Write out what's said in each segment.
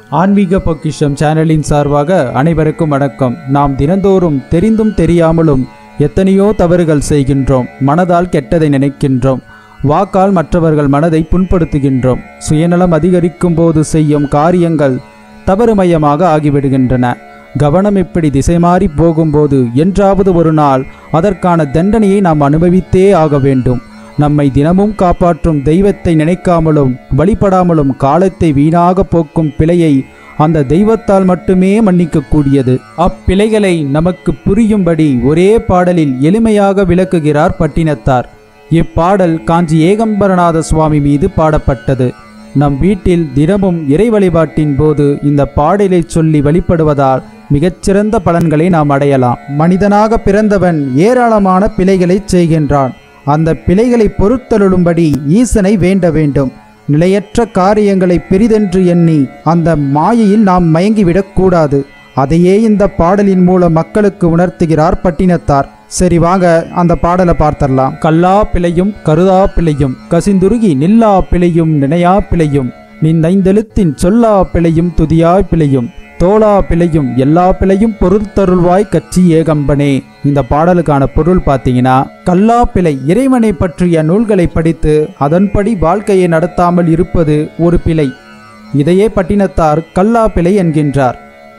ஆன்மீக பொக்கிஷம் சேனலின் சார்பாக அனைவருக்கும் வணக்கம் நாம் தினந்தோறும் தெரிந்தும் தெரியாமலும் எத்தனையோ தவறுகள் செய்கின்றோம் மனதால் கெட்டதை நினைக்கின்றோம் வாக்கால் மற்றவர்கள் மனதை புண்படுத்துகின்றோம் சுயநலம் அதிகரிக்கும் போது செய்யும் காரியங்கள் தவறுமயமாக ஆகிவிடுகின்றன கவனம் இப்படி திசை மாறி போகும்போது என்றாவது ஒரு நாள் அதற்கான தண்டனையை நாம் அனுபவித்தே ஆக வேண்டும் நம்மை தினமும் காப்பாற்றும் தெய்வத்தை நினைக்காமலும் வழிபடாமலும் காலத்தை வீணாக போக்கும் பிழையை அந்த தெய்வத்தால் மட்டுமே மன்னிக்கக்கூடியது அப்பிழைகளை நமக்கு புரியும்படி ஒரே பாடலில் எளிமையாக விளக்குகிறார் பட்டினத்தார் இப்பாடல் காஞ்சி ஏகம்பரநாத சுவாமி மீது பாடப்பட்டது நம் வீட்டில் தினமும் இறை வழிபாட்டின் போது இந்த பாடலை சொல்லி வழிபடுவதால் மிகச்சிறந்த பலன்களை நாம் அடையலாம் மனிதனாக பிறந்தவன் ஏராளமான பிழைகளைச் செய்கின்றான் அந்த பிழைகளை பொறுத்தருளும்படி ஈசனை வேண்ட வேண்டும் நிலையற்ற காரியங்களை பெரிதென்று எண்ணி அந்த மாயையில் நாம் மயங்கிவிடக் கூடாது அதையே இந்த பாடலின் மூலம் மக்களுக்கு உணர்த்துகிறார் பட்டினத்தார் சரி வாங்க அந்த பாடலை பார்த்தரலாம் கல்லா பிழையும் கருதா பிழையும் கசிந்துருகி நில்லா பிழையும் நினையா பிழையும் நின்னைந்தெழுத்தின் சொல்லா பிழையும் துதியா பிழையும் தோளா பிழையும் எல்லா பிழையும் பொருள் தருள்வாய் கட்சி ஏகம்பனே இந்த பாடலுக்கான பொருள் பார்த்தீங்கன்னா கல்லா பிழை இறைவனை பற்றிய நூல்களை படித்து அதன்படி வாழ்க்கையை நடத்தாமல் இருப்பது ஒரு பிழை இதையே பட்டினத்தார் கல்லா பிழை என்கின்றார்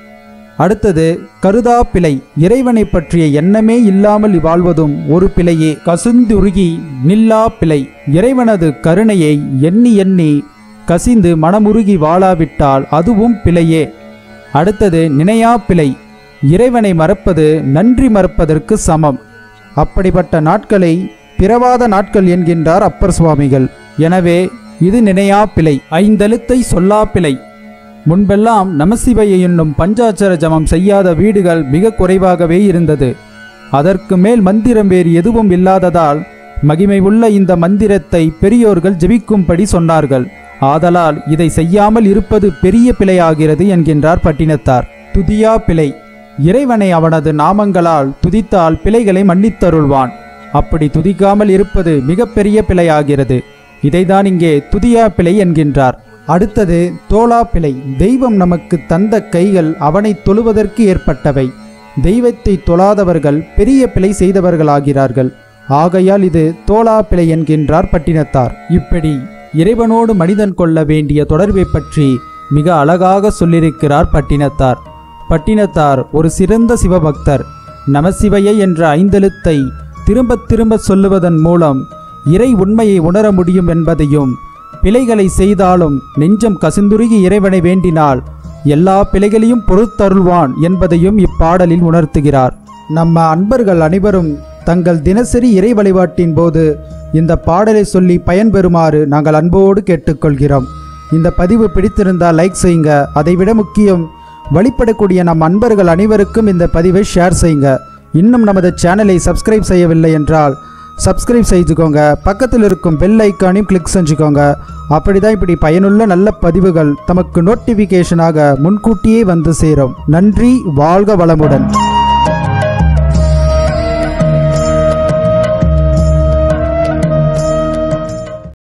அடுத்தது கருதா பிழை இறைவனை பற்றிய எண்ணமே இல்லாமல் வாழ்வதும் ஒரு பிழையே கசுந்துருகி நில்லா பிழை இறைவனது கருணையை எண்ணி எண்ணி கசிந்து மனமுருகி வாழாவிட்டால் அதுவும் பிழையே அடுத்தது நினையா பிழை இறைவனை மறப்பது நன்றி மறப்பதற்கு சமம் அப்படிப்பட்ட நாட்களை பிறவாத நாட்கள் என்கின்றார் அப்பர் சுவாமிகள் எனவே இது நினையா பிழை ஐந்தெழுத்தை சொல்லா பிழை முன்பெல்லாம் நமசிவைய என்னும் பஞ்சாட்சர ஜமம் செய்யாத வீடுகள் மிக குறைவாகவே இருந்தது அதற்கு மேல் மந்திரம் வேறு எதுவும் இல்லாததால் மகிமை உள்ள இந்த மந்திரத்தை பெரியோர்கள் ஜெபிக்கும்படி சொன்னார்கள் ஆதலால் இதை செய்யாமல் இருப்பது பெரிய பிழையாகிறது என்கின்றார் பட்டினத்தார் துதியா பிழை இறைவனை அவனது நாமங்களால் துதித்தால் பிழைகளை மன்னித்தருள்வான் அப்படி துதிக்காமல் இருப்பது மிகப்பெரிய பிழையாகிறது இதைதான் இங்கே துதியா பிழை என்கின்றார் அடுத்தது தோளா பிழை தெய்வம் நமக்கு தந்த கைகள் அவனை தொழுவதற்கு ஏற்பட்டவை தெய்வத்தை தொழாதவர்கள் பெரிய பிழை செய்தவர்களாகிறார்கள் ஆகையால் இது தோளா பிழை என்கின்றார் பட்டினத்தார் இப்படி இறைவனோடு மனிதன் கொள்ள வேண்டிய தொடர்பை பற்றி மிக அழகாக சொல்லியிருக்கிறார் பட்டினத்தார் பட்டினத்தார் ஒரு சிறந்த சிவபக்தர் நமசிவைய என்ற ஐந்தெழுத்தை திரும்ப திரும்ப சொல்லுவதன் மூலம் இறை உண்மையை உணர முடியும் என்பதையும் பிழைகளை செய்தாலும் நெஞ்சம் கசிந்துருகி இறைவனை வேண்டினால் எல்லா பிழைகளையும் பொறுத்தருள்வான் என்பதையும் இப்பாடலில் உணர்த்துகிறார் நம்ம அன்பர்கள் அனைவரும் தங்கள் தினசரி இறை வழிபாட்டின் போது இந்த பாடலை சொல்லி பயன்பெறுமாறு நாங்கள் அன்போடு கேட்டுக்கொள்கிறோம் இந்த பதிவு பிடித்திருந்தால் லைக் செய்யுங்க அதைவிட முக்கியம் வழிபடக்கூடிய நம் அன்பர்கள் அனைவருக்கும் இந்த பதிவை ஷேர் செய்யுங்க இன்னும் நமது சேனலை சப்ஸ்கிரைப் செய்யவில்லை என்றால் சப்ஸ்கிரைப் செய்துக்கோங்க பக்கத்தில் இருக்கும் பெல் ஐக்கானையும் கிளிக் செஞ்சுக்கோங்க அப்படிதான் இப்படி பயனுள்ள நல்ல பதிவுகள் தமக்கு நோட்டிஃபிகேஷனாக முன்கூட்டியே வந்து சேரும் நன்றி வாழ்க வளமுடன்